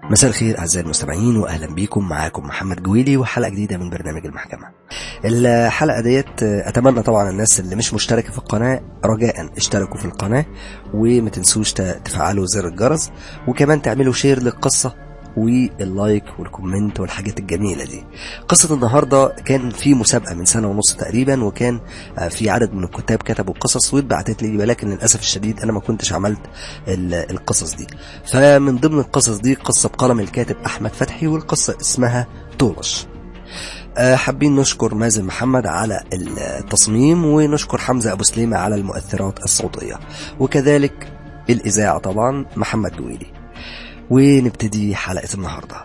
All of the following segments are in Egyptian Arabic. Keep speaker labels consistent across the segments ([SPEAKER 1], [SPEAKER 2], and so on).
[SPEAKER 1] مساء الخير أعزائي المستمعين وأهلا بيكم معاكم محمد جويلي وحلقة جديدة من برنامج المحكمة الحلقة ديت أتمنى طبعا الناس اللي مش مشتركة في القناة رجاء اشتركوا في القناة وما تنسوش تفعلوا زر الجرس وكمان تعملوا شير للقصة واللايك والكومنت والحاجات الجميلة دي قصة النهاردة كان في مسابقة من سنة ونص تقريبا وكان في عدد من الكتاب كتبوا قصص واتبعتت لي ولكن للأسف الشديد أنا ما كنتش عملت القصص دي فمن ضمن القصص دي قصة بقلم الكاتب أحمد فتحي والقصة اسمها طولش حابين نشكر مازن محمد على التصميم ونشكر حمزة أبو سليمة على المؤثرات الصوتية وكذلك الإذاعة طبعا محمد جويلي ونبتدي حلقة النهاردة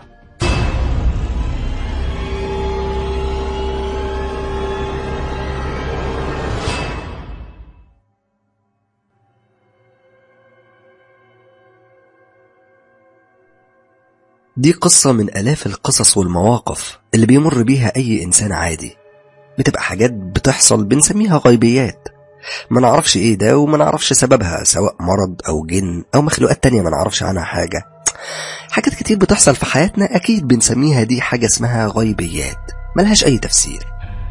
[SPEAKER 1] دي قصة من آلاف القصص والمواقف اللي بيمر بيها أي إنسان عادي بتبقى حاجات بتحصل بنسميها غيبيات ما نعرفش ايه ده وما نعرفش سببها سواء مرض او جن او مخلوقات تانية ما نعرفش عنها حاجة حاجات كتير بتحصل في حياتنا اكيد بنسميها دي حاجة اسمها غيبيات ملهاش اي تفسير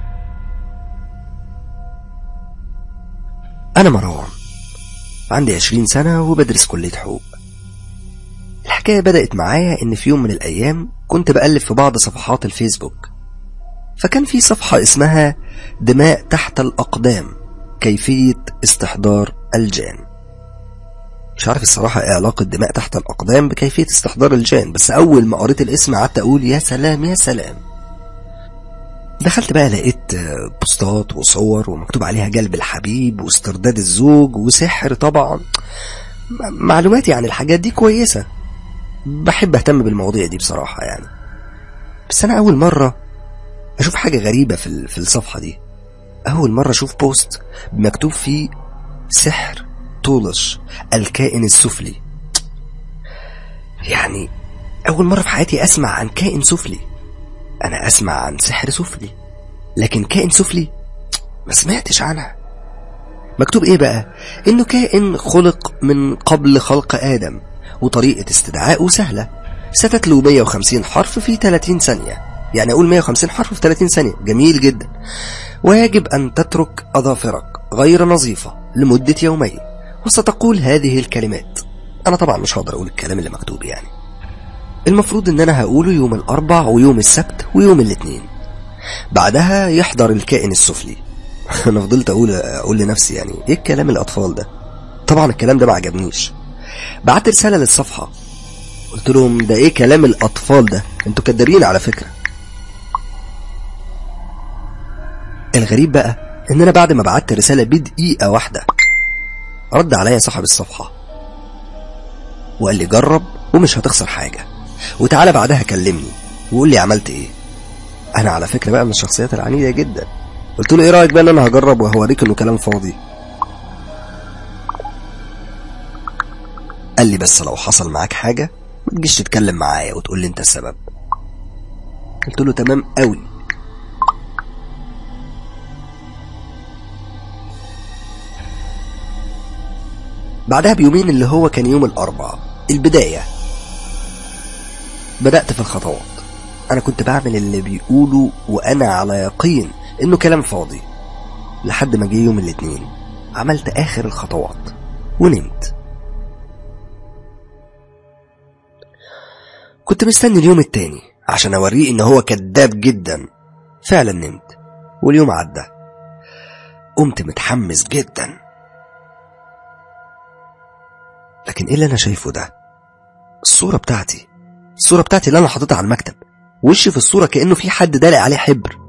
[SPEAKER 1] انا مروان عندي عشرين سنة وبدرس كلية حقوق الحكاية بدأت معايا ان في يوم من الايام كنت بقلب في بعض صفحات الفيسبوك فكان في صفحة اسمها دماء تحت الأقدام كيفية استحضار الجان مش عارف الصراحة ايه علاقة دماء تحت الأقدام بكيفية استحضار الجان بس أول ما قريت الاسم قعدت أقول يا سلام يا سلام دخلت بقى لقيت بوستات وصور ومكتوب عليها جلب الحبيب واسترداد الزوج وسحر طبعا معلوماتي عن الحاجات دي كويسة بحب اهتم بالمواضيع دي بصراحة يعني بس أنا أول مرة أشوف حاجة غريبة في في الصفحة دي أول مرة أشوف بوست مكتوب فيه سحر طولش الكائن السفلي يعني أول مرة في حياتي أسمع عن كائن سفلي أنا أسمع عن سحر سفلي لكن كائن سفلي ما سمعتش عنها مكتوب إيه بقى إنه كائن خلق من قبل خلق آدم وطريقة استدعائه سهلة ستتلو 150 حرف في 30 ثانية يعني أقول 150 حرف في 30 ثانية جميل جدا ويجب أن تترك أظافرك غير نظيفة لمدة يومين وستقول هذه الكلمات أنا طبعا مش هقدر أقول الكلام اللي مكتوب يعني المفروض إن أنا هقوله يوم الأربع ويوم السبت ويوم الاثنين بعدها يحضر الكائن السفلي أنا فضلت أقول أقول لنفسي يعني إيه الكلام الأطفال ده طبعا الكلام ده ما عجبنيش بعت رسالة للصفحة قلت لهم ده إيه كلام الأطفال ده أنتوا كدابين على فكرة الغريب بقى ان انا بعد ما بعت رسالة بدقيقة واحدة رد عليا صاحب الصفحة وقال لي جرب ومش هتخسر حاجة وتعالى بعدها كلمني وقول لي عملت ايه انا على فكرة بقى من الشخصيات العنيدة جدا قلت له ايه رأيك بقى ان انا هجرب وهوريك انه كلام فاضي قال لي بس لو حصل معاك حاجة ما تجيش تتكلم معايا وتقول لي انت السبب قلت له تمام قوي بعدها بيومين اللي هو كان يوم الأربعاء البداية بدأت في الخطوات أنا كنت بعمل اللي بيقولوا وأنا على يقين إنه كلام فاضي لحد ما جه يوم الاثنين عملت آخر الخطوات ونمت كنت مستني اليوم التاني عشان أوريه إن هو كذاب جدا فعلا نمت واليوم عدى قمت متحمس جدا لكن ايه اللي انا شايفه ده الصورة بتاعتي الصورة بتاعتي اللي انا حاططها على المكتب وشي في الصورة كأنه في حد دلق عليه حبر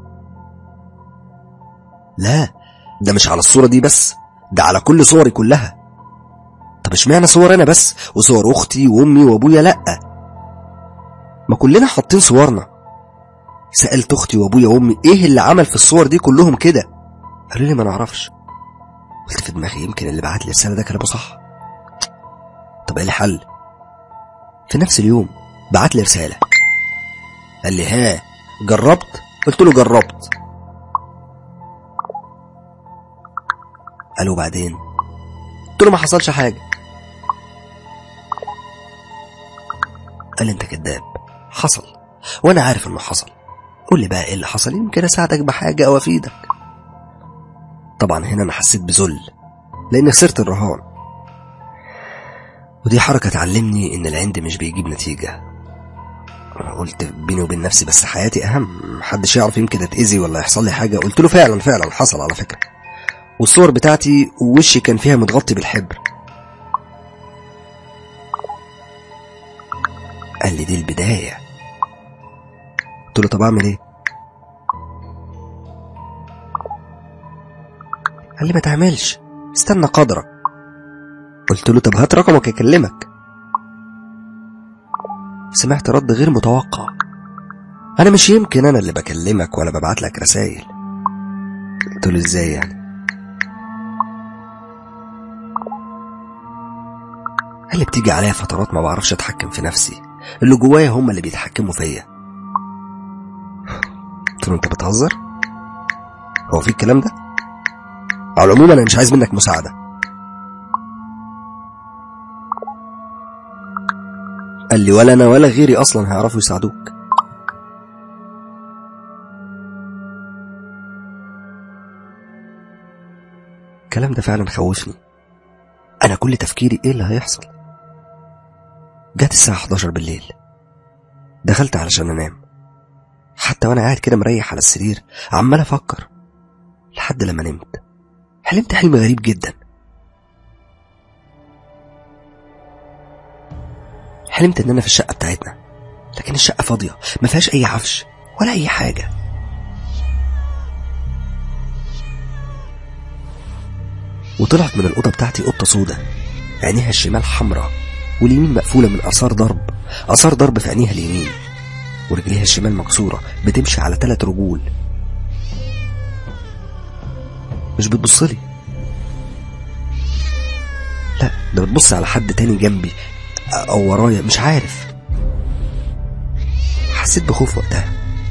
[SPEAKER 1] لا ده مش على الصورة دي بس ده على كل صوري كلها طب اشمعنى صور انا بس وصور اختي وامي وابويا لا ما كلنا حاطين صورنا سألت اختي وابويا وامي ايه اللي عمل في الصور دي كلهم كده قالوا لي ما نعرفش قلت في دماغي يمكن اللي بعت لي الرسالة ده كلامه صح طب ايه الحل في نفس اليوم بعت لي رسالة قال لي ها جربت قلت له جربت قال وبعدين قلت له ما حصلش حاجة قال لي انت كذاب حصل وانا عارف انه حصل قول لي بقى ايه اللي حصل يمكن اساعدك بحاجه او افيدك طبعا هنا انا حسيت بذل لاني خسرت الرهان ودي حركه تعلمني ان العند مش بيجيب نتيجه انا قلت بيني وبين نفسي بس حياتي اهم محدش يعرف يمكن اتاذي ولا يحصل لي حاجه قلت له فعلا فعلا حصل على فكره والصور بتاعتي ووشي كان فيها متغطي بالحبر قال لي دي البدايه قلت له طب اعمل ايه قال لي ما تعملش استنى قدرك قلت له طب هات رقمك اكلمك سمعت رد غير متوقع انا مش يمكن انا اللي بكلمك ولا ببعت لك رسائل قلت له ازاي يعني قال لي بتيجي عليا فترات ما بعرفش اتحكم في نفسي اللي جوايا هم اللي بيتحكموا فيا قلت له انت بتهزر هو في الكلام ده على العموم انا مش عايز منك مساعده قال لي ولا انا ولا غيري اصلا هيعرفوا يساعدوك الكلام ده فعلا خوفني انا كل تفكيري ايه اللي هيحصل جت الساعة 11 بالليل دخلت علشان انام حتى وانا قاعد كده مريح على السرير عمال افكر لحد لما نمت حلمت حلم غريب جدا حلمت ان انا في الشقه بتاعتنا لكن الشقه فاضيه ما فيهاش اي عفش ولا اي حاجه وطلعت من الاوضه بتاعتي قطه سودة عينيها الشمال حمراء واليمين مقفوله من اثار ضرب اثار ضرب في عينيها اليمين ورجليها الشمال مكسوره بتمشي على ثلاث رجول مش بتبصلي لا ده بتبص على حد تاني جنبي او ورايا مش عارف حسيت بخوف وقتها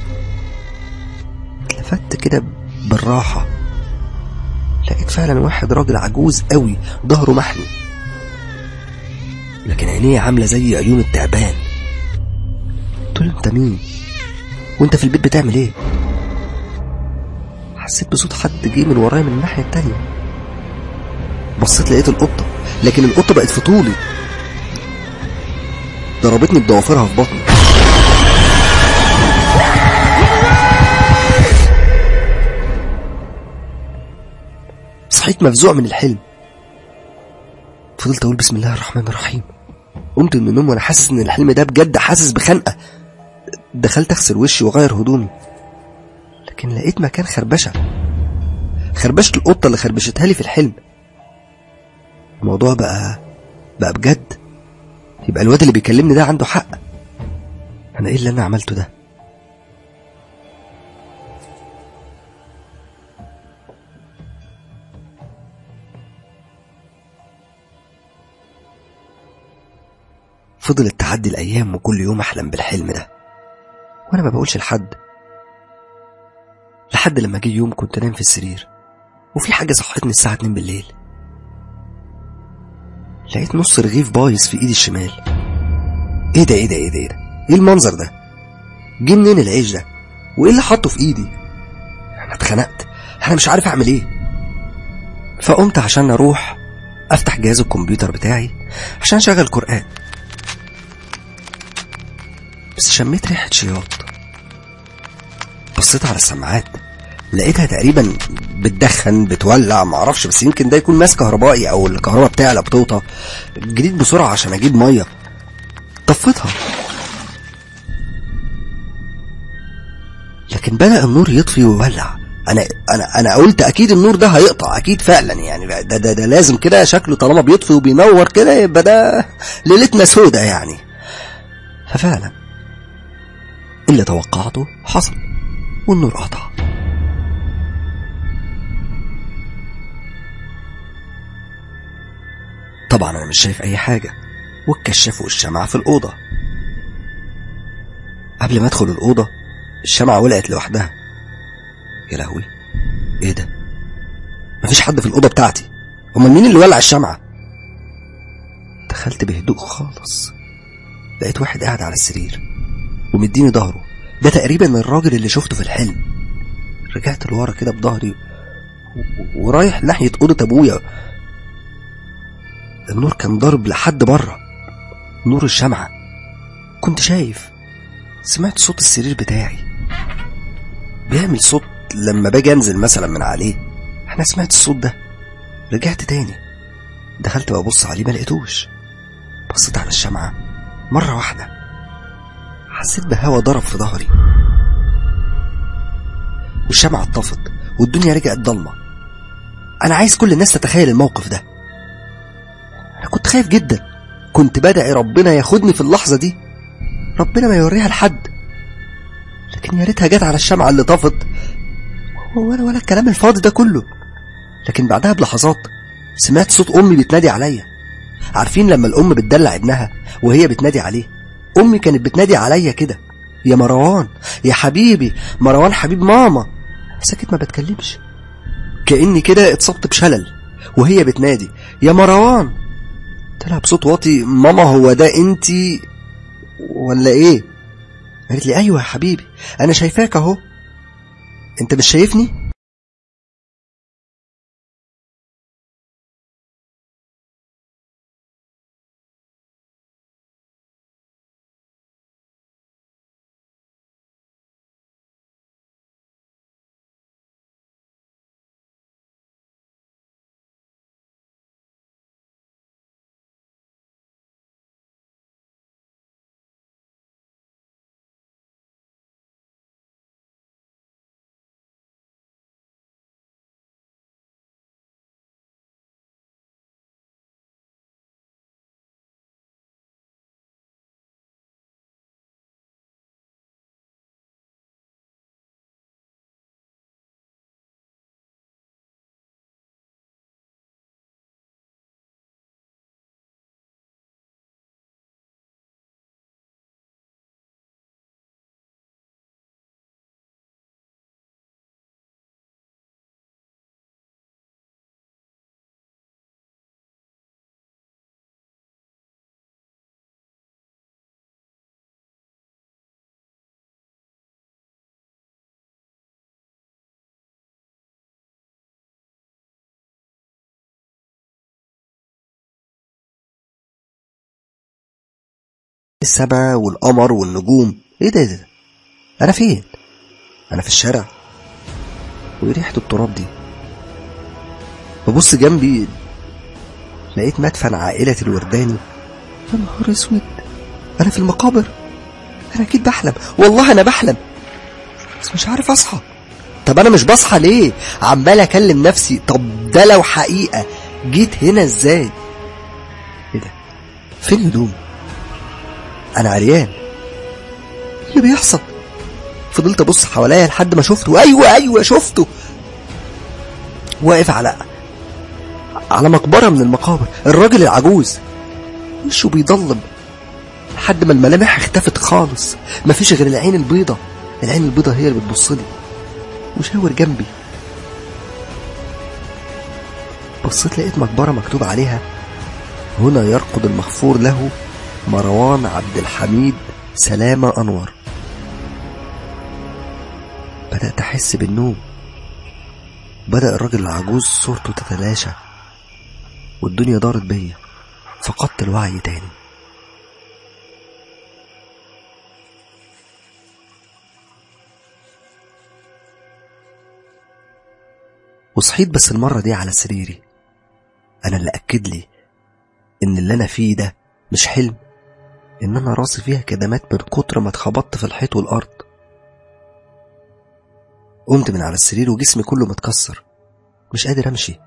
[SPEAKER 1] اتلفت كده بالراحة لقيت فعلا واحد راجل عجوز قوي ظهره محني لكن عينيه عاملة زي عيون التعبان قلت له انت مين وانت في البيت بتعمل ايه حسيت بصوت حد جه من ورايا من الناحية التانية بصيت لقيت القطة لكن القطة بقت في طولي ضربتني بضوافرها في بطني صحيت مفزوع من الحلم فضلت اقول بسم الله الرحمن الرحيم قمت من النوم وانا حاسس ان الحلم ده بجد حاسس بخنقه دخلت اغسل وشي واغير هدومي لكن لقيت مكان خربشه خربشه القطه اللي خربشتها لي في الحلم الموضوع بقى بقى بجد يبقى الواد اللي بيكلمني ده عنده حق انا ايه اللي انا عملته ده فضلت تعدي الايام وكل يوم احلم بالحلم ده وانا ما بقولش لحد لحد لما جه يوم كنت نايم في السرير وفي حاجه صحتني الساعه 2 بالليل لقيت نص رغيف بايظ في ايدي الشمال ايه ده ايه ده ايه ده ايه ده ايه المنظر ده جه منين العيش ده وايه اللي حاطه في ايدي انا اتخنقت انا مش عارف اعمل ايه فقمت عشان اروح افتح جهاز الكمبيوتر بتاعي عشان اشغل قران بس شميت ريحه شياط بصيت على السماعات لقيتها تقريبا بتدخن بتولع معرفش بس يمكن ده يكون ماس كهربائي او الكهرباء بتاعلى بتوطى جريت بسرعه عشان اجيب ميه طفيتها لكن بدا النور يطفي ويولع انا انا انا قلت اكيد النور ده هيقطع اكيد فعلا يعني ده ده, ده لازم كده شكله طالما بيطفي وبينور كده يبقى ده ليلتنا سودة يعني ففعلا اللي توقعته حصل والنور قطع طبعا انا مش شايف اي حاجه والكشاف والشمعة في الأوضة قبل ما أدخل الأوضة الشمعة ولعت لوحدها يا لهوي إيه ده مفيش حد في الأوضة بتاعتي أمال مين اللي ولع الشمعة دخلت بهدوء خالص لقيت واحد قاعد على السرير ومديني ظهره ده تقريبا الراجل اللي شفته في الحلم رجعت لورا كده بظهري و- ورايح ناحية أوضة أبويا النور كان ضارب لحد بره نور الشمعة كنت شايف سمعت صوت السرير بتاعي بيعمل صوت لما باجي انزل مثلا من عليه انا سمعت الصوت ده رجعت تاني دخلت ببص عليه ما لقيتوش بصيت على الشمعة مرة واحدة حسيت بهوا ضرب في ظهري والشمعة اتطفت والدنيا رجعت ضلمة أنا عايز كل الناس تتخيل الموقف ده أنا كنت خايف جدا كنت بدعي ربنا ياخدني في اللحظة دي ربنا ما يوريها لحد لكن يا ريتها جت على الشمعة اللي طفت ولا ولا الكلام الفاضي ده كله لكن بعدها بلحظات سمعت صوت أمي بتنادي عليا عارفين لما الأم بتدلع ابنها وهي بتنادي عليه أمي كانت بتنادي عليا كده يا مروان يا حبيبي مروان حبيب ماما ساكت ما بتكلمش كأني كده اتصبت بشلل وهي بتنادي يا مروان طلع بصوت واطي ماما هو ده انتي ولا ايه قالت لي ايوه يا حبيبي انا شايفاك اهو انت مش شايفني السماء والقمر والنجوم ايه ده, إيه ده انا فين انا في الشارع وايه ريحه التراب دي ببص جنبي لقيت مدفن عائلة الورداني يا نهار اسود انا في المقابر انا اكيد بحلم والله انا بحلم بس مش عارف اصحى طب انا مش بصحى ليه عمال اكلم نفسي طب ده لو حقيقة جيت هنا ازاي ايه ده فين هدومي انا عريان ايه اللي بيحصل فضلت ابص حواليا لحد ما شفته ايوه ايوه شفته واقف على على مقبرة من المقابر الراجل العجوز وشه بيضلم لحد ما الملامح اختفت خالص مفيش غير العين البيضة العين البيضة هي اللي بتبصلي وشاور جنبي بصيت لقيت مقبرة مكتوب عليها هنا يرقد المغفور له مروان عبد الحميد سلامة أنور بدأت أحس بالنوم بدأ الراجل العجوز صورته تتلاشى والدنيا دارت بيا فقدت الوعي تاني وصحيت بس المرة دي على سريري أنا اللي أكد لي إن اللي أنا فيه ده مش حلم إن أنا راسي فيها كدمات من كتر ما اتخبطت في الحيط والأرض قمت من على السرير وجسمي كله متكسر مش قادر أمشي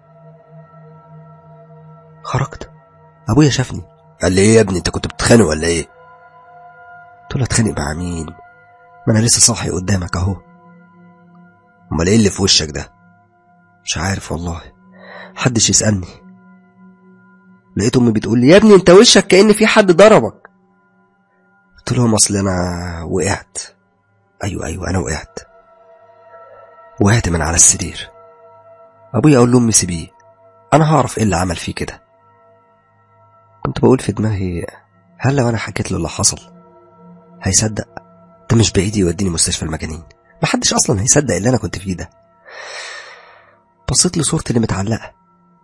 [SPEAKER 1] خرجت أبويا شافني قال لي إيه يا ابني أنت كنت بتتخانق ولا إيه؟ قلت له أتخانق مع مين؟ ما أنا لسه صاحي قدامك أهو أمال إيه اللي في وشك ده؟ مش عارف والله محدش يسألني لقيت امي بتقول لي يا ابني انت وشك كأن في حد ضربك قلت لهم اصل انا وقعت ايوه ايوه انا وقعت وقعت من على السرير ابويا اقول لامي سيبيه انا هعرف ايه اللي عمل فيه كده كنت بقول في دماغي هل لو انا حكيت له اللي حصل هيصدق ده مش بعيد يوديني مستشفى المجانين محدش اصلا هيصدق اللي انا كنت فيه ده بصيت لصورتي اللي متعلقه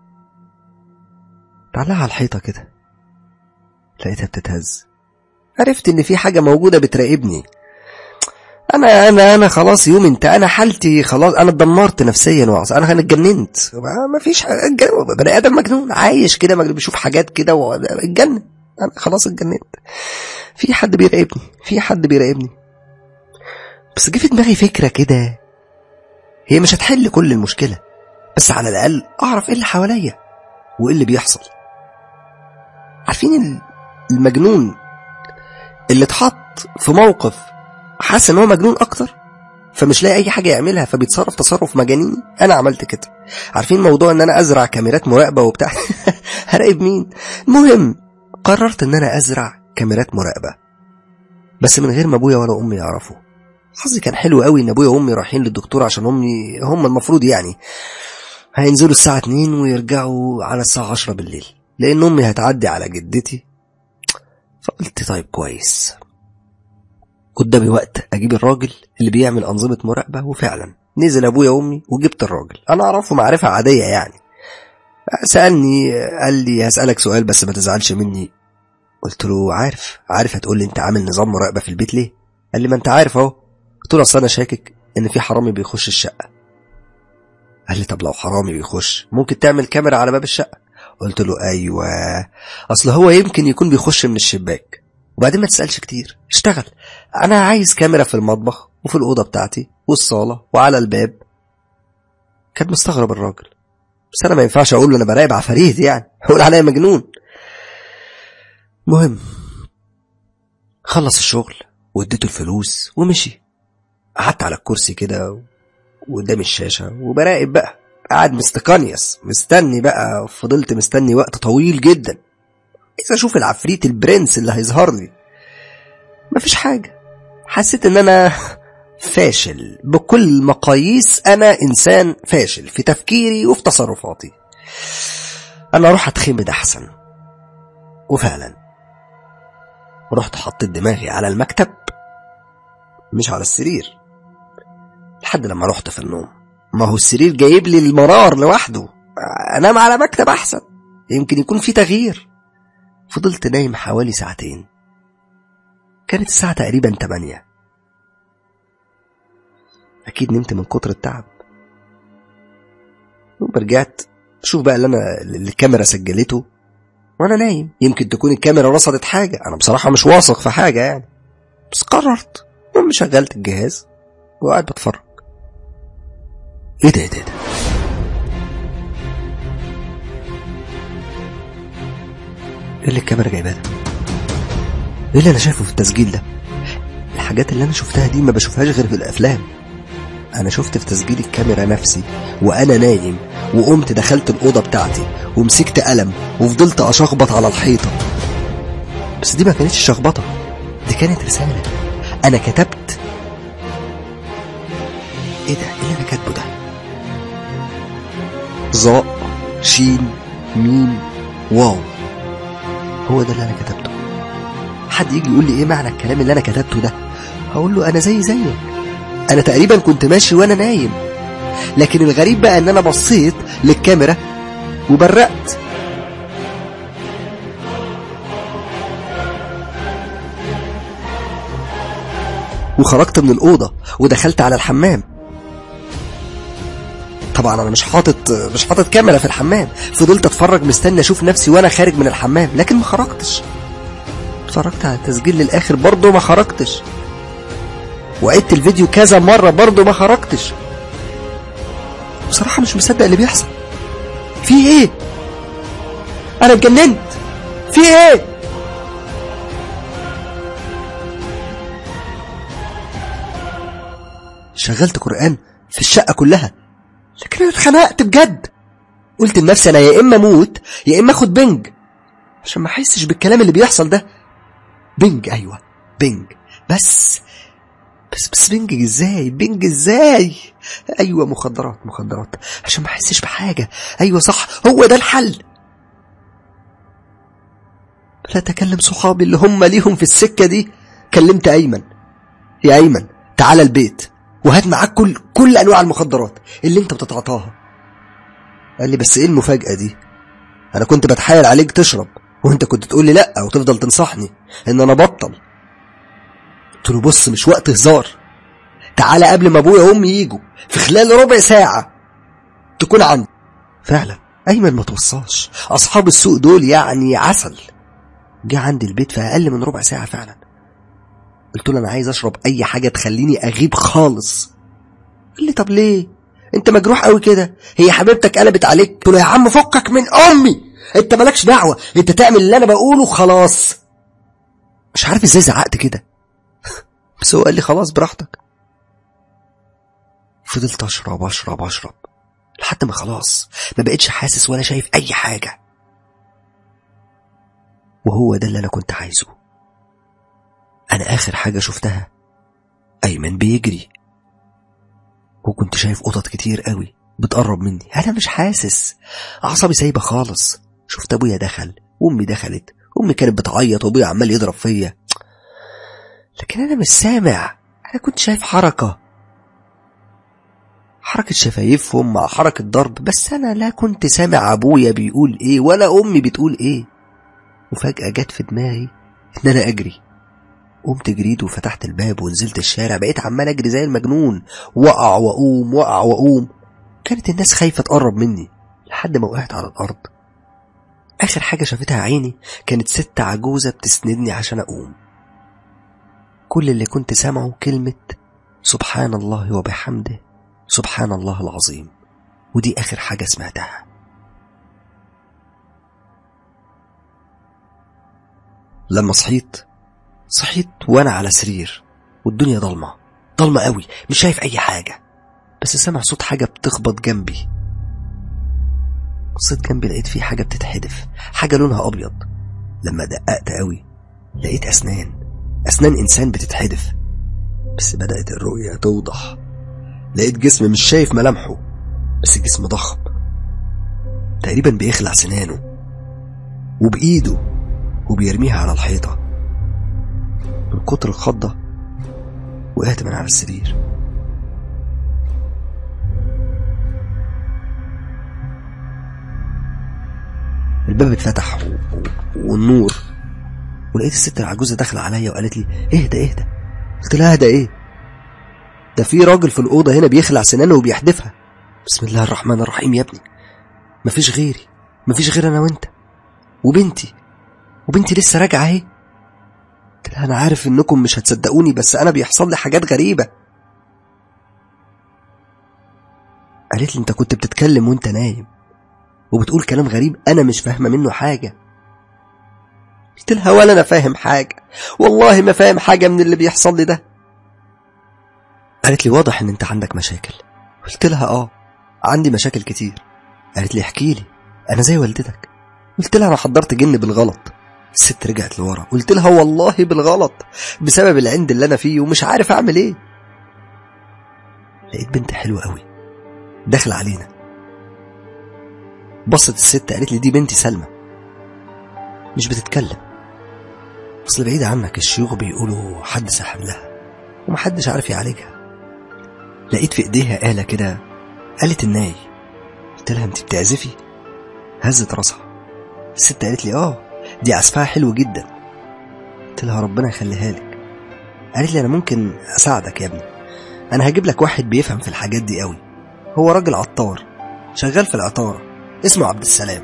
[SPEAKER 1] متعلقه على الحيطه كده لقيتها بتتهز عرفت ان في حاجه موجوده بتراقبني انا انا انا خلاص يوم انت انا حالتي خلاص انا اتدمرت نفسيا وعص انا انا اتجننت ما فيش بني ادم مجنون عايش كده مجنون بيشوف حاجات كده واتجنن انا خلاص اتجننت في حد بيراقبني في حد بيراقبني بس جه في دماغي فكره كده هي مش هتحل كل المشكله بس على الاقل اعرف ايه اللي حواليا وايه اللي بيحصل عارفين المجنون اللي اتحط في موقف حاسس ان هو مجنون اكتر فمش لاقي اي حاجه يعملها فبيتصرف تصرف مجانيني انا عملت كده عارفين موضوع ان انا ازرع كاميرات مراقبه وبتاع هراقب مين المهم قررت ان انا ازرع كاميرات مراقبه بس من غير ما ابويا ولا امي يعرفوا حظي كان حلو قوي ان ابويا وامي رايحين للدكتور عشان امي هم المفروض يعني هينزلوا الساعه 2 ويرجعوا على الساعه 10 بالليل لان امي هتعدي على جدتي فقلت طيب كويس قدامي وقت اجيب الراجل اللي بيعمل انظمه مراقبه وفعلا نزل ابويا وامي وجبت الراجل انا اعرفه معرفه عاديه يعني سالني قال لي هسالك سؤال بس ما تزعلش مني قلت له عارف عارف هتقول لي انت عامل نظام مراقبه في البيت ليه قال لي ما انت عارف اهو قلت له اصل انا شاكك ان في حرامي بيخش الشقه قال لي طب لو حرامي بيخش ممكن تعمل كاميرا على باب الشقه قلت له ايوه اصل هو يمكن يكون بيخش من الشباك وبعدين ما تسالش كتير اشتغل انا عايز كاميرا في المطبخ وفي الاوضه بتاعتي والصاله وعلى الباب كان مستغرب الراجل بس انا ما ينفعش اقول له انا براقب عفاريت يعني هقول عليا مجنون مهم خلص الشغل واديته الفلوس ومشي قعدت على الكرسي كده وقدام الشاشه وبراقب بقى قاعد مستقنيس مستني بقى فضلت مستني وقت طويل جدا عايز اشوف العفريت البرنس اللي هيظهر لي مفيش حاجه حسيت ان انا فاشل بكل مقاييس انا انسان فاشل في تفكيري وفي تصرفاتي انا اروح اتخمد احسن وفعلا رحت حطيت دماغي على المكتب مش على السرير لحد لما رحت في النوم ما هو السرير جايب لي المرار لوحده انام على مكتب احسن يمكن يكون في تغيير فضلت نايم حوالي ساعتين كانت الساعة تقريبا تمانية أكيد نمت من كتر التعب رجعت شوف بقى اللي أنا اللي الكاميرا سجلته وأنا نايم يمكن تكون الكاميرا رصدت حاجة أنا بصراحة مش واثق في حاجة يعني بس قررت المهم شغلت الجهاز وقاعد بتفرج ايه ده ايه ده, إيه ده؟ ايه اللي الكاميرا جايباه ده؟ ايه اللي انا شايفه في التسجيل ده؟ الحاجات اللي انا شفتها دي ما بشوفهاش غير في الافلام انا شفت في تسجيل الكاميرا نفسي وانا نايم وقمت دخلت الاوضه بتاعتي ومسكت قلم وفضلت اشخبط على الحيطه بس دي ما كانتش شخبطه دي كانت رساله انا كتبت ايه ده ايه اللي انا كاتبه ده ظاء شين ميم واو هو ده اللي انا كتبته حد يجي يقول لي ايه معنى الكلام اللي انا كتبته ده هقول له انا زي زيك انا تقريبا كنت ماشي وانا نايم لكن الغريب بقى ان انا بصيت للكاميرا وبرقت وخرجت من الأوضة ودخلت على الحمام طبعا انا مش حاطط مش حاطط كاميرا في الحمام فضلت اتفرج مستني اشوف نفسي وانا خارج من الحمام لكن ما خرجتش اتفرجت على التسجيل للاخر برضه ما خرجتش وعدت الفيديو كذا مرة برضه ما خرجتش بصراحة مش مصدق اللي بيحصل في ايه انا اتجننت في ايه شغلت قرآن في الشقة كلها لكن انا اتخنقت بجد قلت لنفسي انا يا اما اموت يا اما اخد بنج عشان ما احسش بالكلام اللي بيحصل ده بنج ايوه بنج بس بس بس بنج ازاي بنج ازاي ايوه مخدرات مخدرات عشان ما احسش بحاجه ايوه صح هو ده الحل لا تكلم صحابي اللي هم ليهم في السكة دي كلمت أيمن يا أيمن تعال البيت وهات معاك كل كل أنواع المخدرات اللي أنت بتتعاطاها قال لي بس إيه المفاجأة دي أنا كنت بتحايل عليك تشرب وأنت كنت تقول لي لأ وتفضل تنصحني إن أنا بطل قلت له بص مش وقت هزار تعالى قبل ما أبويا وأمي يجوا في خلال ربع ساعة تكون عندي فعلا أيمن ما توصاش أصحاب السوق دول يعني عسل جه عندي البيت في أقل من ربع ساعة فعلا قلت له أنا عايز أشرب أي حاجة تخليني أغيب خالص قال لي طب ليه أنت مجروح قوي كده هي حبيبتك قلبت عليك قلت له يا عم فكك من أمي أنت مالكش دعوة أنت تعمل اللي أنا بقوله خلاص مش عارف إزاي زعقت كده بس هو قال لي خلاص براحتك فضلت أشرب أشرب أشرب لحد ما خلاص ما بقتش حاسس ولا شايف أي حاجة وهو ده اللي أنا كنت عايزه أنا آخر حاجة شفتها أيمن بيجري وكنت شايف قطط كتير قوي بتقرب مني أنا مش حاسس أعصابي سايبة خالص شفت أبويا دخل وأمي دخلت أمي كانت بتعيط وأبويا عمال يضرب فيا لكن أنا مش سامع أنا كنت شايف حركة حركة شفايفهم مع حركة ضرب بس أنا لا كنت سامع أبويا بيقول إيه ولا أمي بتقول إيه وفجأة جت في دماغي إن أنا أجري قمت جريت وفتحت الباب ونزلت الشارع بقيت عمال أجري زي المجنون وقع وأقوم وقع وأقوم كانت الناس خايفة تقرب مني لحد ما وقعت على الأرض آخر حاجة شافتها عيني كانت ست عجوزة بتسندني عشان أقوم كل اللي كنت سامعه كلمة سبحان الله وبحمده سبحان الله العظيم ودي آخر حاجة سمعتها لما صحيت صحيت وأنا على سرير والدنيا ضلمة ضلمة قوي مش شايف أي حاجة بس سامع صوت حاجة بتخبط جنبي بصيت جنبي لقيت في حاجة بتتحدف حاجة لونها أبيض لما دققت قوي لقيت أسنان أسنان إنسان بتتحدف بس بدأت الرؤية توضح لقيت جسم مش شايف ملامحه بس جسم ضخم تقريبا بيخلع سنانه وبإيده وبيرميها على الحيطة من كتر الخضة وقعت من على السرير الباب اتفتح و... و... والنور ولقيت الست العجوزة داخلة عليا وقالت لي اهدى اهدى قلت لها اهدى ايه ده في راجل في الأوضة هنا بيخلع سنانه وبيحدفها بسم الله الرحمن الرحيم يا ابني مفيش غيري مفيش غير أنا وأنت وبنتي وبنتي لسه راجعة اهي قلت لها أنا عارف إنكم مش هتصدقوني بس أنا بيحصل لي حاجات غريبة قالت لي أنت كنت بتتكلم وأنت نايم وبتقول كلام غريب أنا مش فاهمة منه حاجة قلت لها ولا أنا فاهم حاجة والله ما فاهم حاجة من اللي بيحصل لي ده قالت لي واضح ان انت عندك مشاكل قلت لها اه عندي مشاكل كتير قالت لي احكي لي انا زي والدتك قلت لها انا حضرت جن بالغلط الست رجعت لورا قلت لها والله بالغلط بسبب العند اللي انا فيه ومش عارف اعمل ايه لقيت بنت حلوه قوي داخله علينا بصت الست قالت لي دي بنتي سلمى مش بتتكلم اصل بعيد عنك الشيوخ بيقولوا حد سحب لها ومحدش عارف يعالجها لقيت في ايديها آلة كده آلة الناي قلت لها انت بتعزفي هزت راسها الست قالت لي اه دي عزفها حلو جدا قلت لها ربنا يخليها لك قالت لي انا ممكن اساعدك يا ابني انا هجيب لك واحد بيفهم في الحاجات دي قوي هو راجل عطار شغال في العطارة اسمه عبد السلام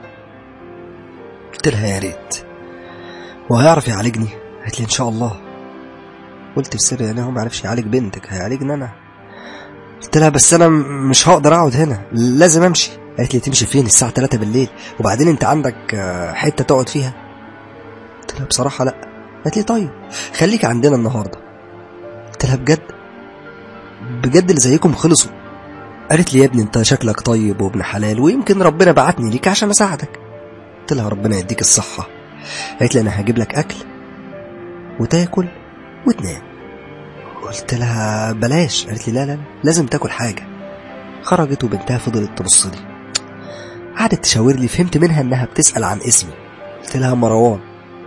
[SPEAKER 1] قلت لها يا ريت وهيعرف يعالجني قالت لي ان شاء الله قلت في سر يعني هو ما عرفش يعالج بنتك هيعالجني انا قلت لها بس انا مش هقدر اقعد هنا لازم امشي قالت لي تمشي فين الساعه 3 بالليل وبعدين انت عندك حته تقعد فيها قلت لها بصراحه لا قالت لي طيب خليك عندنا النهارده قلت لها بجد بجد اللي زيكم خلصوا قالت لي يا ابني انت شكلك طيب وابن حلال ويمكن ربنا بعتني ليك عشان اساعدك قلت لها ربنا يديك الصحه قالت لي انا هجيب لك اكل وتاكل وتنام قلت لها بلاش قالت لي لا لا لازم تاكل حاجه خرجت وبنتها فضلت تبص لي قعدت تشاور لي فهمت منها انها بتسال عن اسمي قلت لها مروان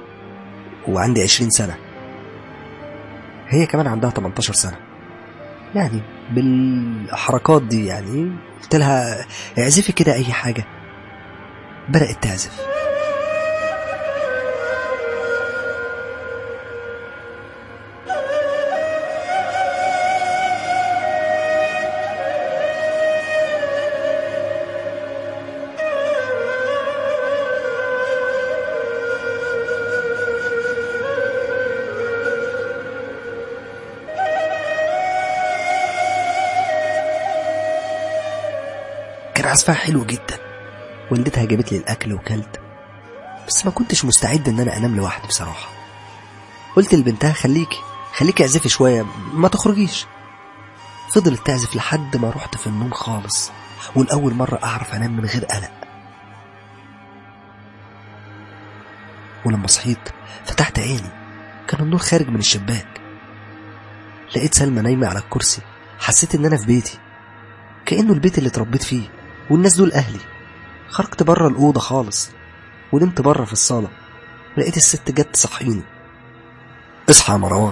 [SPEAKER 1] وعندي عشرين سنة هي كمان عندها 18 سنة يعني بالحركات دي يعني قلت لها اعزفي كده أي حاجة بدأت تعزف كان عزفها حلو جدا والدتها جابت لي الأكل وكلت بس ما كنتش مستعد إن أنا أنام لوحدي بصراحة قلت لبنتها خليكي خليكي اعزفي شوية ما تخرجيش فضلت تعزف لحد ما رحت في النوم خالص والأول مرة أعرف أنام من غير قلق ولما صحيت فتحت عيني كان النور خارج من الشباك لقيت سلمى نايمة على الكرسي حسيت إن أنا في بيتي كأنه البيت اللي اتربيت فيه والناس دول أهلي خرجت بره الأوضة خالص ونمت بره في الصالة لقيت الست جت تصحيني اصحى يا مروان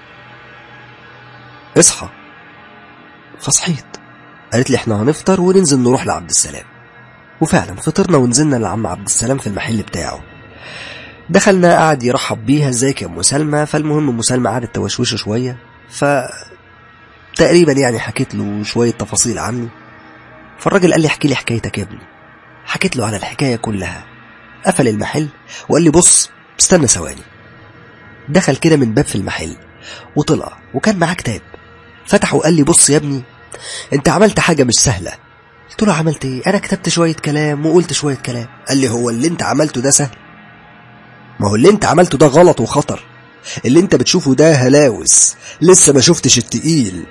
[SPEAKER 1] اصحى فصحيت قالت لي احنا هنفطر وننزل نروح لعبد السلام وفعلا فطرنا ونزلنا لعم عبد السلام في المحل بتاعه دخلنا قعد يرحب بيها ازيك يا ام سلمى فالمهم ام سلمى قعدت توشوشه شويه ف تقريبا يعني حكيت له شويه تفاصيل عني فالراجل قال لي احكي لي حكايتك يا ابني حكيت له على الحكايه كلها قفل المحل وقال لي بص استنى ثواني دخل كده من باب في المحل وطلع وكان معاه كتاب فتح وقال لي بص يا ابني انت عملت حاجه مش سهله قلت له عملت ايه انا كتبت شويه كلام وقلت شويه كلام قال لي هو اللي انت عملته ده سهل ما هو اللي انت عملته ده غلط وخطر اللي انت بتشوفه ده هلاوس لسه ما شفتش التقيل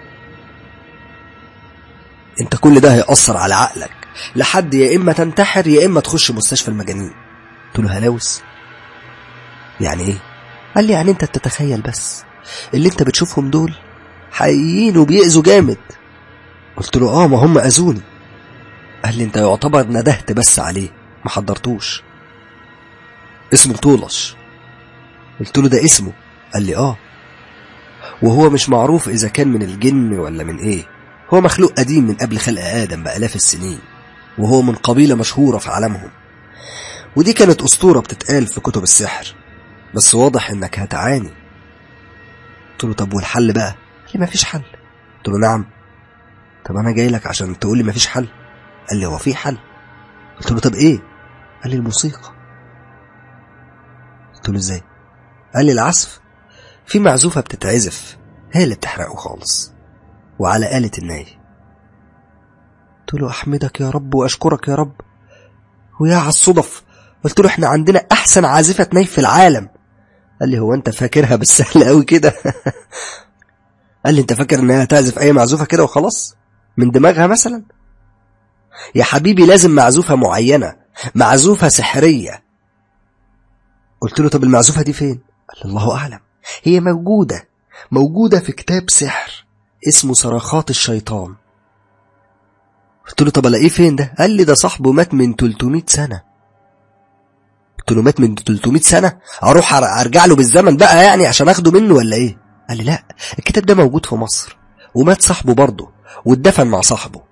[SPEAKER 1] انت كل ده هيأثر على عقلك لحد يا اما تنتحر يا اما تخش مستشفى المجانين قلت له هلاوس يعني ايه قال لي يعني انت تتخيل بس اللي انت بتشوفهم دول حقيقيين وبيأذوا جامد قلت له اه ما هم اذوني قال لي انت يعتبر ندهت بس عليه ما حضرتوش اسمه طولش قلت له ده اسمه قال لي اه وهو مش معروف اذا كان من الجن ولا من ايه هو مخلوق قديم من قبل خلق ادم بالاف السنين وهو من قبيله مشهوره في عالمهم ودي كانت اسطوره بتتقال في كتب السحر بس واضح انك هتعاني قلت له طب والحل بقى قال لي مفيش حل قلت له نعم طب انا جاي لك عشان تقول لي مفيش حل قال لي هو في حل قلت له طب ايه قال لي الموسيقى قلت له ازاي قال لي العزف في معزوفة بتتعزف هي اللي بتحرقه خالص وعلى آلة الناي قلت له أحمدك يا رب وأشكرك يا رب ويا على الصدف قلت له احنا عندنا أحسن عازفة ناي في العالم قال لي هو أنت فاكرها بالسهل قوي كده قال لي أنت فاكر إنها تعزف أي معزوفة كده وخلاص من دماغها مثلا يا حبيبي لازم معزوفة معينة معزوفة سحرية قلت له طب المعزوفة دي فين قال لي الله أعلم هي موجودة موجودة في كتاب سحر اسمه صرخات الشيطان قلت له طب الاقيه فين ده قال لي ده صاحبه مات من 300 سنة قلت له مات من 300 سنة اروح ارجع له بالزمن بقى يعني عشان اخده منه ولا ايه قال لي لا الكتاب ده موجود في مصر ومات صاحبه برضه واتدفن مع صاحبه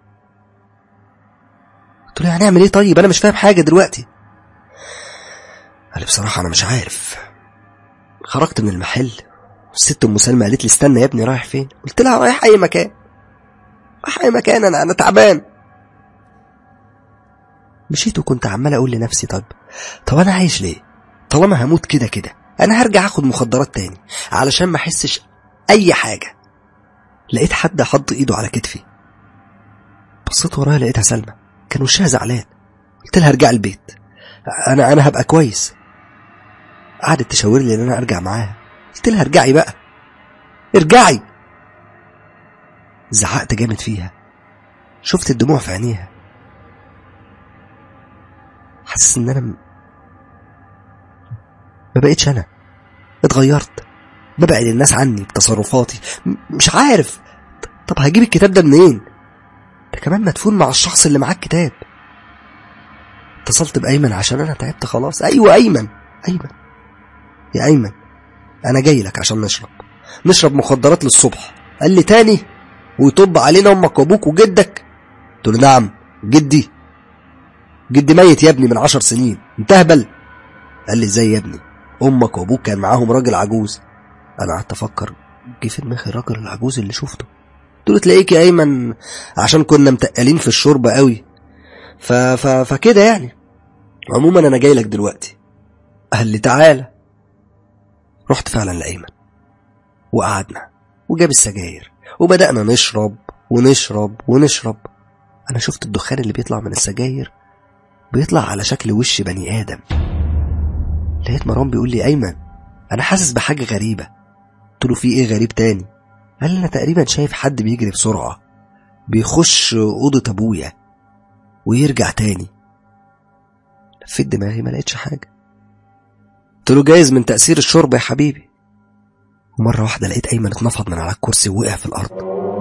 [SPEAKER 1] قلت له هنعمل ايه طيب انا مش فاهم حاجة دلوقتي قال لي بصراحة انا مش عارف خرجت من المحل الست ام سلمى قالت لي استنى يا ابني رايح فين قلت لها رايح اي مكان رايح اي مكان انا انا تعبان مشيت وكنت عمال اقول لنفسي طب طب انا عايش ليه طالما هموت كده كده انا هرجع اخد مخدرات تاني علشان ما احسش اي حاجه لقيت حد حط ايده على كتفي بصيت ورايا لقيتها سلمى كان وشها زعلان قلت لها ارجع البيت انا انا هبقى كويس قعدت تشاور لي ان انا ارجع معاها قلت لها ارجعي بقى ارجعي زعقت جامد فيها شفت الدموع في عينيها حاسس ان انا م... ما بقتش انا اتغيرت ببعد الناس عني بتصرفاتي م- مش عارف طب هجيب الكتاب ده منين ده كمان مدفون مع الشخص اللي معاه الكتاب اتصلت بأيمن عشان انا تعبت خلاص ايوه ايمن ايمن يا ايمن انا جاي لك عشان نشرب نشرب مخدرات للصبح قال لي تاني ويطب علينا امك وابوك وجدك قلت له نعم جدي جدي ميت يا ابني من عشر سنين انت اهبل قال لي ازاي يا ابني امك وابوك كان معاهم راجل عجوز انا قعدت افكر جه في دماغي الراجل العجوز اللي شفته قلت له تلاقيك يا ايمن عشان كنا متقلين في الشرب قوي ف... ف... فكده يعني عموما انا جاي لك دلوقتي قال لي تعالى رحت فعلا لايمن وقعدنا وجاب السجاير وبدأنا نشرب ونشرب ونشرب أنا شفت الدخان اللي بيطلع من السجاير بيطلع على شكل وش بني آدم لقيت مروان بيقول لي أيمن أنا حاسس بحاجة غريبة قلت له في إيه غريب تاني قال لي أنا تقريبا شايف حد بيجري بسرعة بيخش أوضة أبويا ويرجع تاني لفيت دماغي ما لقيتش حاجة قلت له جايز من تأثير الشرب يا حبيبي ومرة واحدة لقيت أيمن اتنفض من على الكرسي ووقع في الأرض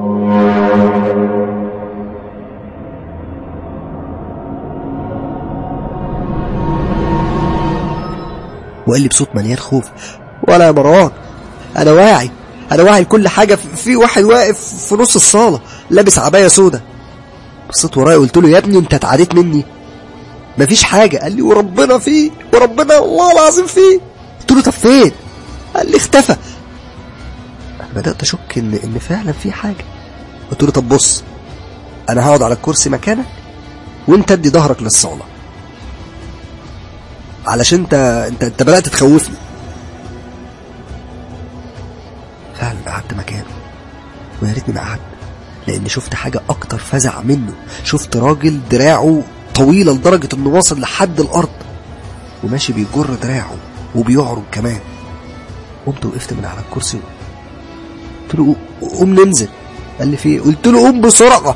[SPEAKER 1] وقال لي بصوت مليان خوف ولا يا مروان أنا واعي أنا واعي لكل حاجة في واحد واقف في نص الصالة لابس عباية سودا بصيت ورايا قلت له يا ابني أنت اتعديت مني مفيش حاجة قال لي وربنا فيه وربنا الله العظيم فيه قلت له طب فين قال لي اختفى بدأت أشك إن إن فعلا في حاجة قلت له طب بص أنا هقعد على الكرسي مكانك وأنت ادي ظهرك للصالة علشان أنت أنت أنت بدأت تخوفني فعلا قعدت مكانه ويا ريتني ما قعدت لأن شفت حاجة أكتر فزع منه شفت راجل دراعه طويلة لدرجة إنه واصل لحد الأرض وماشي بيجر دراعه وبيعرج كمان قمت وقفت من على الكرسي قلت له قوم ننزل قال لي في قلت له قوم بسرعة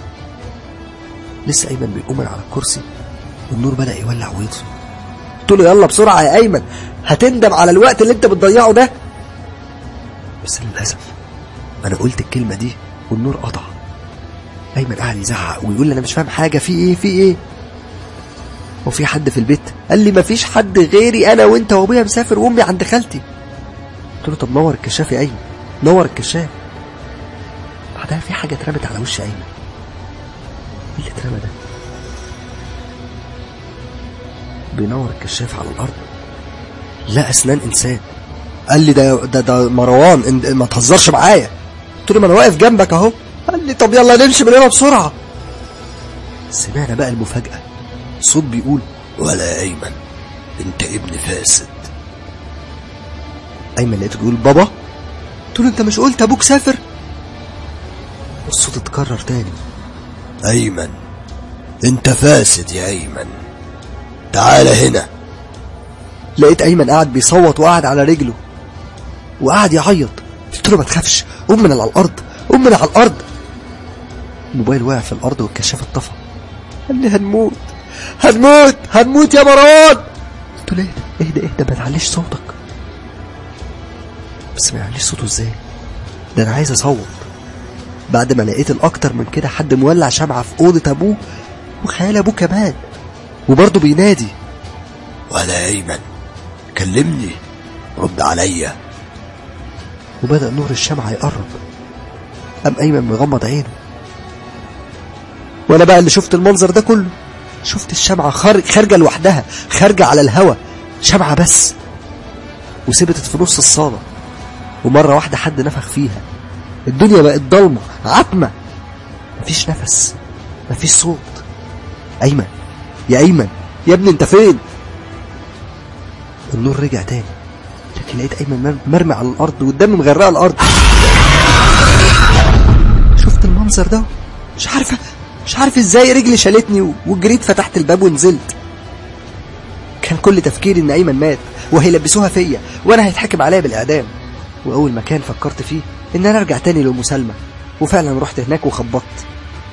[SPEAKER 1] لسه أيمن بيقوم من على الكرسي والنور بدأ يولع ويطفي قلت له يلا بسرعة يا أيمن هتندم على الوقت اللي أنت بتضيعه ده بس للأسف أنا قلت الكلمة دي والنور قطع أيمن قاعد يزعق ويقول لي أنا مش فاهم حاجة في إيه في إيه هو في حد في البيت قال لي مفيش حد غيري أنا وأنت وأبويا مسافر وأمي عند خالتي قلت له طب نور الكشاف يا أيمن نور الكشاف بعدها في حاجة اترمت على وش أيمن ايه اللي اترمى ده بينور الكشاف على الأرض لا أسنان إنسان قال لي ده ده ده مروان إن- ما تهزرش معايا قلت له ما انا واقف جنبك اهو قال لي طب يلا نمشي من هنا بسرعه سمعنا بقى المفاجاه صوت بيقول ولا يا ايمن انت ابن فاسد ايمن لقيته بيقول بابا قلت له انت مش قلت ابوك سافر الصوت اتكرر تاني
[SPEAKER 2] أيمن أنت فاسد يا أيمن تعال هنا
[SPEAKER 1] لقيت ايمن قاعد بيصوت وقاعد على رجله وقاعد يعيط قلت له ما تخافش قوم من على الارض قوم من على الارض الموبايل وقع في الارض والكشاف اتطفى قال لي هنموت هنموت هنموت يا مروان قلت له اهدى اهدى اهدى ما تعليش صوتك بس ما يعليش صوته ازاي ده انا عايز اصوت بعد ما لقيت الاكتر من كده حد مولع شمعة في اوضة ابوه وخيال ابوه كمان وبرضه بينادي
[SPEAKER 2] ولا يا أيمن كلمني رد عليا
[SPEAKER 1] وبدأ نور الشمعة يقرب قام أيمن مغمض عينه وأنا بقى اللي شفت المنظر ده كله شفت الشمعة خارج خارجة لوحدها خارجة على الهوا شمعة بس وثبتت في نص الصالة ومرة واحدة حد نفخ فيها الدنيا بقت ضلمة عتمة مفيش نفس مفيش صوت أيمن يا أيمن يا ابني أنت فين النور رجع تاني لكن لقيت ايمن مر- مرمي على الارض والدم مغرقه الارض شفت المنظر ده مش عارفه مش عارف ازاي رجلي شالتني و- وجريت فتحت الباب ونزلت كان كل تفكيري ان ايمن مات وهيلبسوها فيا وانا هيتحكم عليا بالاعدام واول مكان فكرت فيه ان انا ارجع تاني لام سلمى وفعلا رحت هناك وخبطت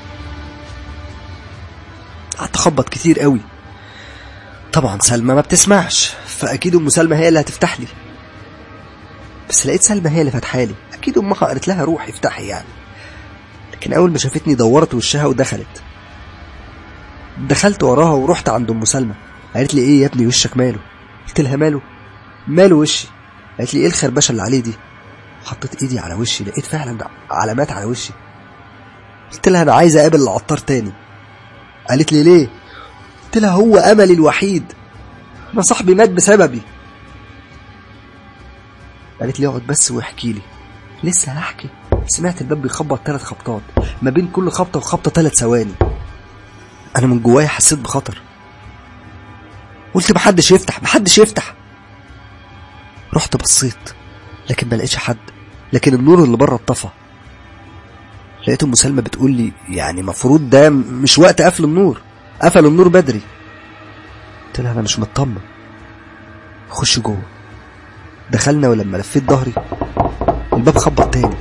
[SPEAKER 1] قعدت اخبط كتير قوي طبعا سلمى ما بتسمعش فاكيد ام سلمى هي اللي هتفتح لي بس لقيت سلمى هي اللي فاتحه لي اكيد امها قالت لها روحي افتحي يعني لكن اول ما شافتني دورت وشها ودخلت دخلت وراها ورحت عند ام سلمى قالت لي ايه يا ابني وشك ماله قلت لها ماله ماله وشي قالت لي ايه الخربشه اللي عليه دي حطيت ايدي على وشي لقيت فعلا علامات على وشي قلت لها انا عايز اقابل العطار تاني قالت لي ليه قلت لها هو املي الوحيد انا صاحبي مات بسببي قالت لي اقعد بس واحكي لي لسه هحكي سمعت الباب بيخبط ثلاث خبطات ما بين كل خبطه وخبطه ثلاث ثواني انا من جوايا حسيت بخطر قلت محدش يفتح محدش يفتح رحت بصيت لكن ما لقيتش حد لكن النور اللي بره اتطفى لقيت ام سلمى بتقول لي يعني مفروض ده مش وقت قفل النور قفل النور بدري قلت لها انا مش مطمن خش جوه دخلنا ولما لفيت ظهري الباب خبط تاني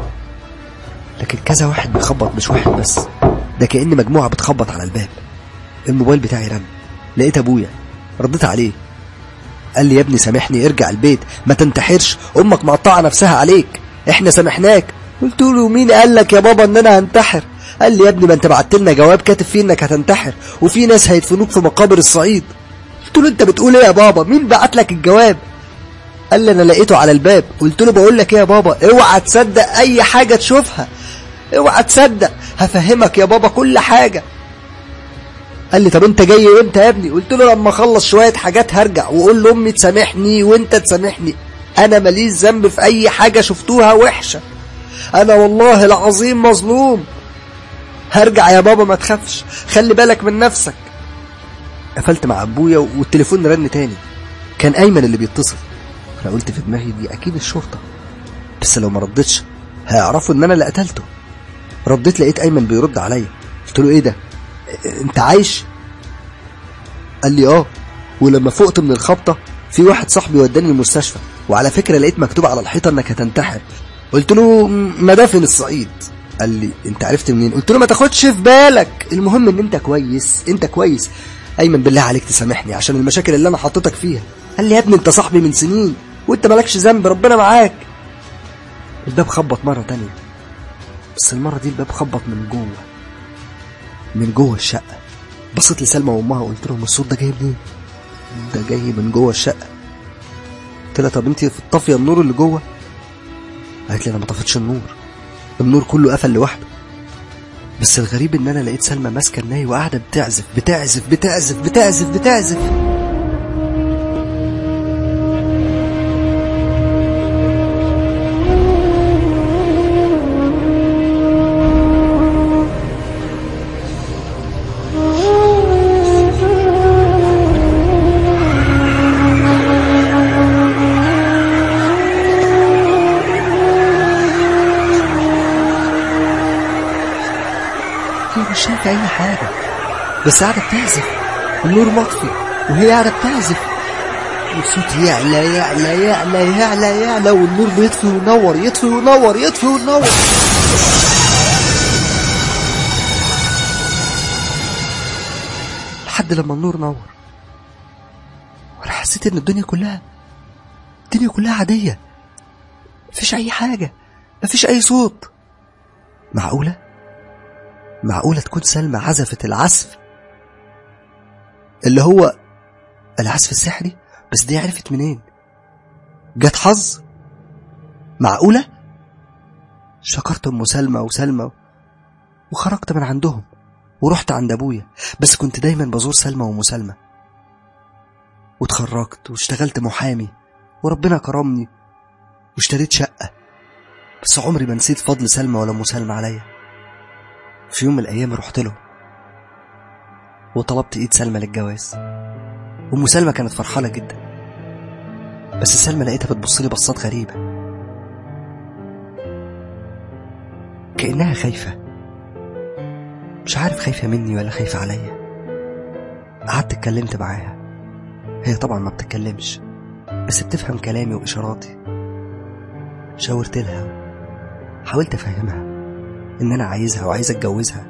[SPEAKER 1] لكن كذا واحد بيخبط مش واحد بس ده كأن مجموعة بتخبط على الباب الموبايل بتاعي رن لقيت ابويا رديت عليه قال لي يا ابني سامحني ارجع البيت ما تنتحرش امك مقطعه نفسها عليك احنا سامحناك قلت له مين قال لك يا بابا ان انا هنتحر قال لي يا ابني ما انت بعت لنا جواب كاتب فيه انك هتنتحر وفي ناس هيدفنوك في مقابر الصعيد قلت له انت بتقول ايه يا بابا مين بعت لك الجواب قال لي انا لقيته على الباب قلت له بقول لك ايه يا بابا اوعى تصدق اي حاجه تشوفها اوعى تصدق هفهمك يا بابا كل حاجه قال لي طب انت جاي امتى يا ابني قلت له لما اخلص شويه حاجات هرجع واقول لامي تسامحني وانت تسامحني انا ماليش ذنب في اي حاجه شفتوها وحشه انا والله العظيم مظلوم هرجع يا بابا ما تخافش خلي بالك من نفسك قفلت مع ابويا والتليفون رن تاني كان ايمن اللي بيتصل انا قلت في دماغي دي اكيد الشرطه بس لو ما ردتش هيعرفوا ان انا اللي قتلته رديت لقيت ايمن بيرد عليا قلت له ايه ده انت عايش قال لي اه ولما فقت من الخبطه في واحد صاحبي وداني المستشفى وعلى فكره لقيت مكتوب على الحيطه انك هتنتحر قلت له مدافن الصعيد قال لي انت عرفت منين قلت له ما تاخدش في بالك المهم ان انت كويس انت كويس ايمن بالله عليك تسامحني عشان المشاكل اللي انا حطيتك فيها قال لي يا ابني انت صاحبي من سنين وانت مالكش ذنب ربنا معاك الباب خبط مره تانية بس المره دي الباب خبط من جوه من جوه الشقه بصيت لسلمى وامها وقلت لهم الصوت ده جاي منين ده جاي من جوه الشقه قلت لها طب انت في الطافيه النور اللي جوه قالت لي انا ما طفيتش النور النور كله قفل لوحده بس الغريب ان انا لقيت سلمى ماسكه الناي وقاعده بتعزف بتعزف بتعزف بتعزف بتعزف هي مش شايفه اي حاجه بس قاعده بتعزف النور مطفي وهي قاعده بتعزف والصوت يعلى يعلى يعلى يعلى يعلى والنور بيطفي وينور يطفي وينور يطفي وينور لحد لما النور نور وانا حسيت ان الدنيا كلها الدنيا كلها عادية مفيش أي حاجة مفيش أي صوت معقولة؟ معقولة تكون سلمى عزفت العزف اللي هو العزف السحري بس دي عرفت منين جت حظ معقولة شكرت أم سلمى وسلمى وخرجت من عندهم ورحت عند أبويا بس كنت دايما بزور سلمى وأم سلمى واتخرجت واشتغلت محامي وربنا كرمني واشتريت شقة بس عمري ما نسيت فضل سلمى ولا أم سلمى عليا في يوم من الأيام رحت له وطلبت إيد سلمى للجواز وأم سلمى كانت فرحانة جدا بس سلمى لقيتها بتبص لي بصات غريبة كأنها خايفة مش عارف خايفة مني ولا خايفة عليا قعدت اتكلمت معاها هي طبعا ما بتتكلمش بس بتفهم كلامي وإشاراتي شاورت لها حاولت أفهمها إن أنا عايزها وعايز أتجوزها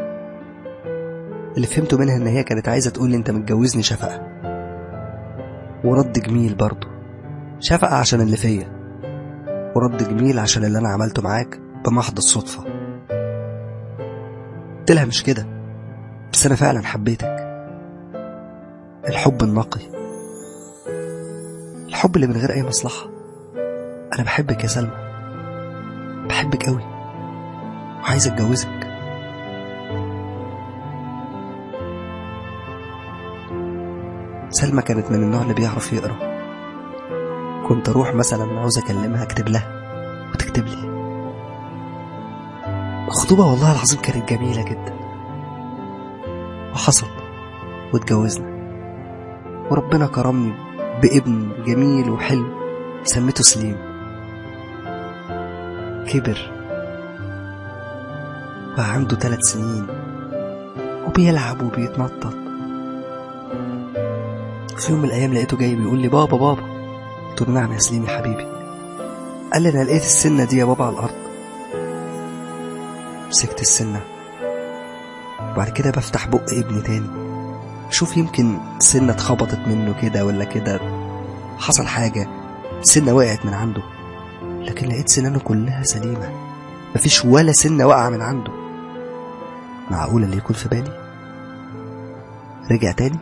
[SPEAKER 1] اللي فهمته منها إن هي كانت عايزة تقول لي أنت متجوزني شفقة ورد جميل برضه شفقة عشان اللي فيا ورد جميل عشان اللي أنا عملته معاك بمحض الصدفة قلت لها مش كده بس أنا فعلا حبيتك الحب النقي الحب اللي من غير أي مصلحة أنا بحبك يا سلمى بحبك قوي وعايز أتجوزك سلمى كانت من النوع اللي بيعرف يقرا كنت أروح مثلا عاوز أكلمها أكتب لها وتكتب لي الخطوبة والله العظيم كانت جميلة جدا وحصل واتجوزنا وربنا كرمني بابن جميل وحلو سميته سليم كبر بقى عنده ثلاث سنين وبيلعب وبيتنطط في يوم من الأيام لقيته جاي بيقول لي بابا بابا قلت له نعم يا سليم يا حبيبي قال لي أنا لقيت السنة دي يا بابا على الأرض مسكت السنة وبعد كده بفتح بق ابني تاني شوف يمكن سنة اتخبطت منه كده ولا كده حصل حاجة سنة وقعت من عنده لكن لقيت سنانه كلها سليمة مفيش ولا سنة واقعة من عنده معقول اللي يكون في بالي رجع تاني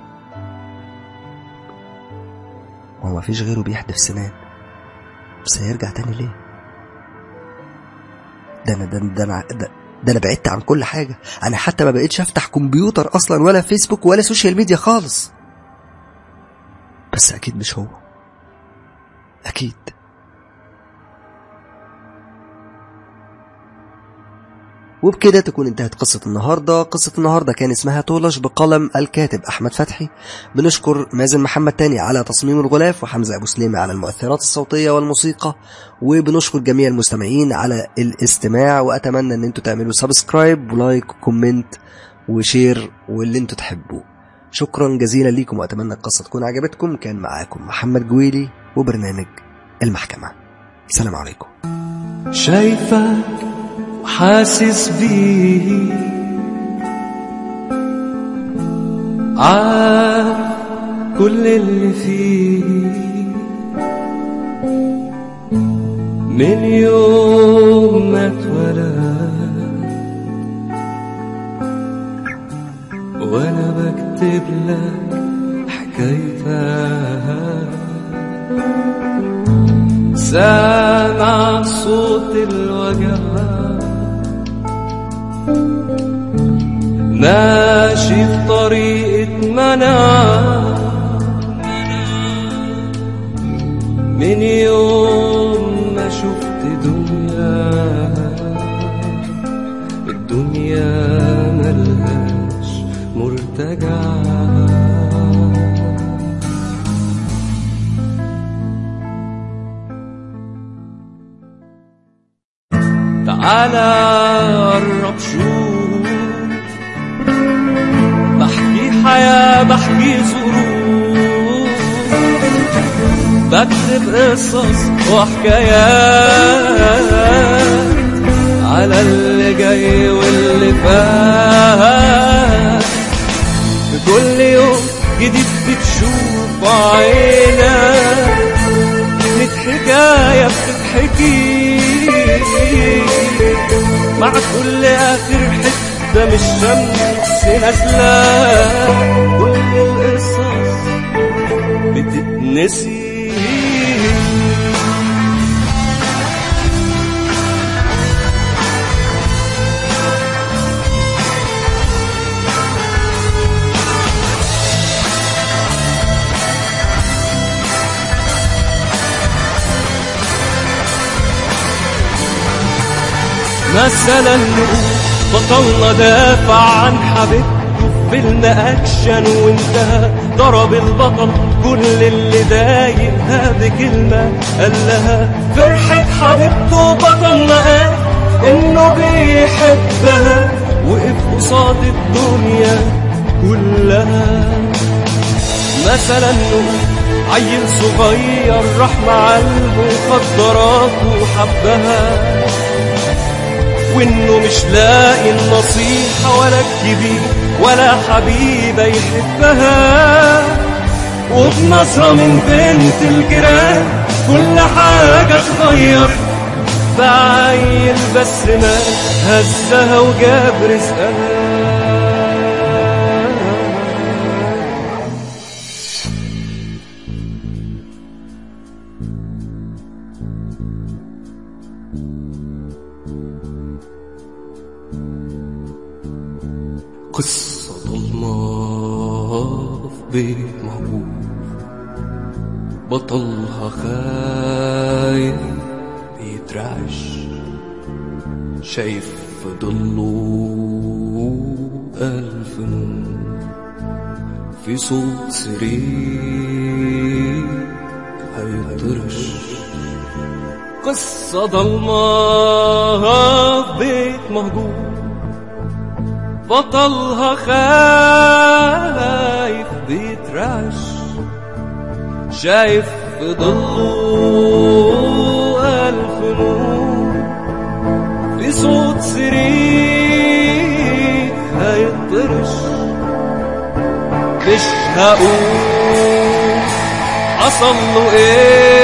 [SPEAKER 1] ما هو مفيش غيره بيحدف سنان بس هيرجع تاني ليه ده انا ده, ده انا ده, ده انا بعدت عن كل حاجه انا حتى ما بقيتش افتح كمبيوتر اصلا ولا فيسبوك ولا سوشيال ميديا خالص بس اكيد مش هو اكيد وبكده تكون انتهت قصة النهاردة قصة النهاردة كان اسمها تولش بقلم الكاتب أحمد فتحي بنشكر مازن محمد تاني على تصميم الغلاف وحمزة أبو سليمة على المؤثرات الصوتية والموسيقى وبنشكر جميع المستمعين على الاستماع وأتمنى أن انتوا تعملوا سبسكرايب ولايك وكومنت وشير واللي انتوا تحبوه شكرا جزيلا ليكم وأتمنى القصة تكون عجبتكم كان معاكم محمد جويلي وبرنامج المحكمة السلام عليكم
[SPEAKER 3] شايفك وحاسس بيه عارف كل اللي فيه من يوم ما اتولد وانا بكتب لك حكايتها سامع صوت الوجع ماشي في طريقة منع من يوم ما شفت دنيا الدنيا ملهاش مرتجع تعالى قرب شوف بحكي حياة بحكي ظروف بكتب قصص وحكايات على اللي جاي واللي فات في كل يوم جديد بتشوف عينك ميت حكاية بتتحكي مع كل آخر حتة من الشمس نازلة كل القصص بتتنسي مثلا نقول بطلنا دافع عن حبيبته في فيلم اكشن وانتهى ضرب البطل كل اللي ضايقها بكلمة قال لها فرحة حبيبته بطلنا قال انه بيحبها وقف قصاد الدنيا كلها مثلا نقول عيل صغير راح مع المخدرات وحبها وانه مش لاقي النصيحة ولا الكبير ولا حبيبة يحبها وبنظرة من بنت الجيران كل حاجة اتغير بعيل بس ما هزها وجاب رزقها بيت مهجور بطلها خايف بيترعش شايف في ضله ألف نور في صوت سرير هيطرش قصة ضلمة في بيت مهجور بطلها خايف بيترعش شايف في ضله ألف نور في صوت سرير هيطرش مش هقول حصل له ايه